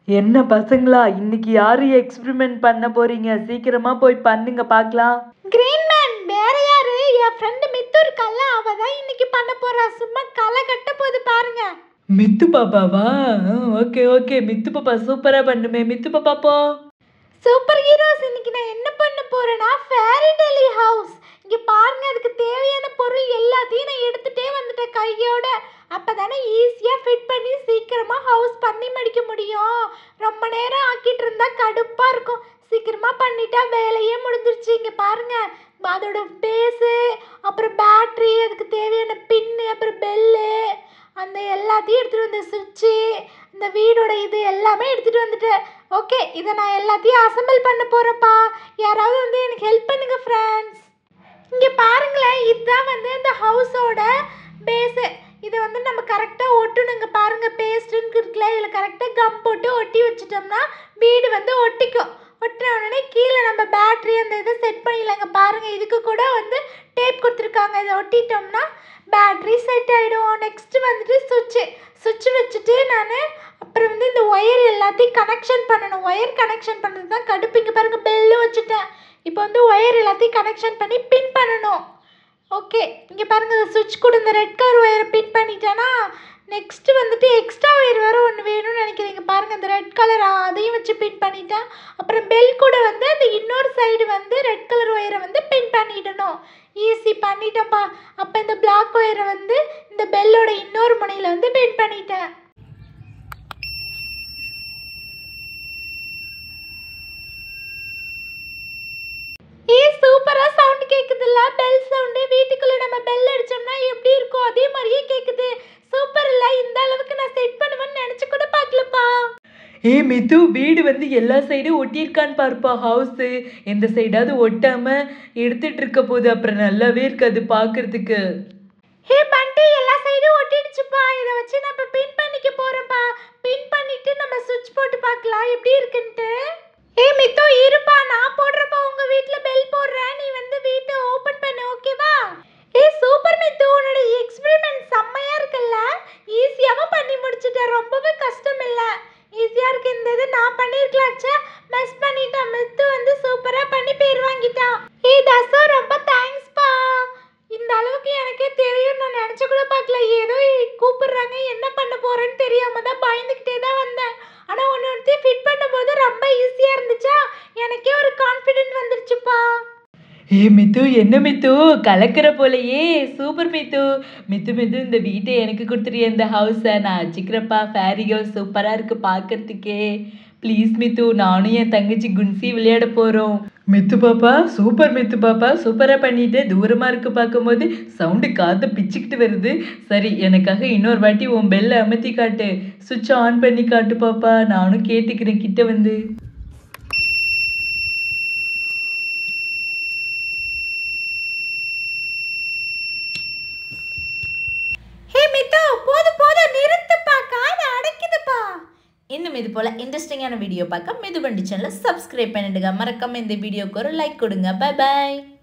என்ன பசங்களா இன்னைக்கு யாரு எக்ஸ்பெரிமெண்ட் பண்ண போறீங்க சீக்கிரமா போய் பண்ணுங்க பார்க்கலாம் கிரீன் மேன் வேற யாரு என் ஃப்ரெண்டு மித்து இருக்கல்ல அவ தான் இன்னைக்கு பண்ண போறா சும்மா களை கட்ட போகுது பாருங்க மித்து பாப்பாவா ஓகே ஓகே மித்து பாப்பா சூப்பரா பண்ணுமே மித்து பாப்பா போ சூப்பர் ஹீரோஸ் இன்னைக்கு நான் என்ன பண்ண போறேன்னா ஃபேரி டெலி ஹவுஸ் இங்க பாருங்க அதுக்கு தேவையான பொருள் எல்லாத்தையும் நான் எடுத்துட்டே வந்துட்டேன் கையோட அப்பதானே ஈஸியா ஃபிட் பண்ணி சீக்கிரமா ஹவுஸ் பண்ணி முடிக்க முடியும் ரொம்ப நேரம் ஆக்கிட்டு இருந்தா கடுப்பா இருக்கும் சீக்கிரமா பண்ணிட்டா வேலையே முடிஞ்சிருச்சு இங்க பாருங்க அதோட பேஸு அப்புறம் பேட்ரி அதுக்கு தேவையான பின்னு அப்புறம் பெல்லு அந்த எல்லாத்தையும் எடுத்துகிட்டு வந்த சுவிட்சு இந்த வீடோட இது எல்லாமே எடுத்துகிட்டு வந்துட்டேன் ஓகே இதை நான் எல்லாத்தையும் அசெம்பிள் பண்ண போகிறேன்ப்பா யாராவது வந்து எனக்கு ஹெல்ப் பண்ணுங்க ஃப்ரெண்ட்ஸ் இங்கே பாருங்களேன் இதுதான் வந்து இந்த ஹவுஸோட பேஸு இதை வந்து நம்ம கரெக்டாக ஒட்டணுங்க பாருங்க பேஸ்ட்டுன்னு இருக்குல்ல இதில் கரெக்டாக கம் போட்டு ஒட்டி வச்சிட்டோம்னா வீடு வந்து ஒட்டிக்கும் ஒட்டின உடனே கீழே நம்ம பேட்ரி அந்த இதை செட் பண்ணிடலாங்க பாருங்க இதுக்கு கூட வந்து டேப் கொடுத்துருக்காங்க இதை ஒட்டிட்டோம்னா பேட்ரி செட் ஆகிடும் நெக்ஸ்ட்டு வந்துட்டு சுவிட்சு சுவிட்ச் வச்சுட்டு நான் அப்புறம் வந்து இந்த ஒயர் எல்லாத்தையும் கனெக்ஷன் பண்ணணும் ஒயர் கனெக்ஷன் பண்ணுறது தான் கடுப்பு இங்கே பாருங்க பெல்லு வச்சுட்டேன் இப்போ வந்து ஒயர் எல்லாத்தையும் கனெக்ஷன் பண்ணி பின் பண்ணணும் ஓகே இங்கே பாருங்க இந்த சுவிட்ச் கூட இந்த ரெட் கலர் ஒயரை பின் பண்ணிட்டேன்னா நெக்ஸ்ட் வந்துட்டு எக்ஸ்ட்ரா ஒயர் வேறு ஒன்று வேணும்னு நினைக்கிறீங்க பாருங்கள் இந்த ரெட் கலர் அதையும் வச்சு பின் பண்ணிட்டேன் அப்புறம் பெல் கூட வந்து அந்த இன்னொரு சைடு வந்து ரெட் கலர் ஒயரை வந்து பின் பண்ணிடணும் ஈஸி பண்ணிட்டேன்ப்பா அப்போ இந்த பிளாக் ஒயரை வந்து இந்த பெல்லோட இன்னொரு முனையில் வந்து பின் பண்ணிட்டேன் ஏ சூப்பரா சவுண்ட் கேக்குதுல்ல பெல் சவுண்டு வீட்டுக்குள்ள நம்ம பெல் அடிச்சோம்னா எப்படி இருக்கும் அதே மாதிரியே கேக்குது சூப்பர் இல்ல இந்த அளவுக்கு நான் செட் பண்ணுவேன்னு நினைச்சு கூட பார்க்கலப்பா ஏ மித்து வீடு வந்து எல்லா சைடும் ஒட்டியிருக்கான்னு பார்ப்பா ஹவுஸு எந்த சைடாவது ஒட்டாம எடுத்துட்டு இருக்க போது அப்புறம் நல்லாவே இருக்காது பார்க்கறதுக்கு ஹே பண்டி எல்லா சைடும் ஒட்டிடுச்சுப்பா இதை வச்சு நான் இப்போ பின் பண்ணிக்க போறேன்ப்பா பின் பண்ணிட்டு நம்ம சுவிட்ச் போட்டு பார்க்கலாம் எப்படி இருக்குன்ட்டு ஏ மித்தோ இருப்பா நான் போடுறப்பா உங்க வீட்ல பெல் போடுறேன் நீ வந்து வீட்டை ஓபன் பண்ணு ஓகேவா ஏ சூப்பர் மித்து உன்னோட எக்ஸ்பெரிமெண்ட் செம்மையா இருக்குல்ல ஈஸியாவும் பண்ணி முடிச்சிட்டேன் ரொம்பவே கஷ்டம் இல்ல ஈஸியா இருக்கு இந்த இது நான் பண்ணிருக்கலாச்சே மிஸ் பண்ணிட்டேன் மித்து வந்து சூப்பரா பண்ணி பேர் வாங்கிட்டான் ஏ தசோ ரொம்ப தேங்க்ஸ்ப்பா இந்த அளவுக்கு எனக்கே தெரியும் நான் நினச்சி கூட பார்க்கல ஏதோ கூப்பிடுறாங்க என்ன பண்ண போறேன்னு தெரியாம தான் பயந்துக்கிட்டே தான் வந்தேன் ஆனால் ஒன்று ஒருத்தி ஃபிட் பண்ணும்போது ரொம்ப ஈஸியாக இருந்துச்சா எனக்கே ஒரு கான்ஃபிடென்ட் வந்துருச்சுப்பா ஏ மித்து என்ன மித்து கலக்கிற போலயே சூப்பர் மித்து மித்து மித்து இந்த வீட்டை எனக்கு கொடுத்துறிய இந்த ஹவுஸை நான் வச்சுக்கிறப்பா ஃபேரி ஹவுஸ் சூப்பராக இருக்கு பார்க்கறதுக்கே ப்ளீஸ் மித்து நானும் என் தங்கச்சி குன்சி விளையாட போகிறோம் மித்து பாப்பா சூப்பர் மித்து பாப்பா சூப்பராக பண்ணிட்டு தூரமாக இருக்கு பார்க்கும்போது சவுண்டு காற்று பிச்சுக்கிட்டு வருது சரி எனக்காக இன்னொரு வாட்டி உன் பெல்லை அமர்த்தி காட்டு சுவிட்சை ஆன் பண்ணி காட்டு பாப்பா நானும் கேட்டுக்கிறேன் கிட்ட வந்து ஹே மித்தோ போதும் போதும் நிறுத்துப்பா காதை அடைக்குதுப்பா இன்னும் இது போல் இன்ட்ரெஸ்டிங்கான வீடியோ பார்க்க மிதுவண்டி சேனலை சப்ஸ்கிரைப் பண்ணிடுங்க மறக்காம இந்த வீடியோக்கு ஒரு லைக் கொடுங்க பை பாய்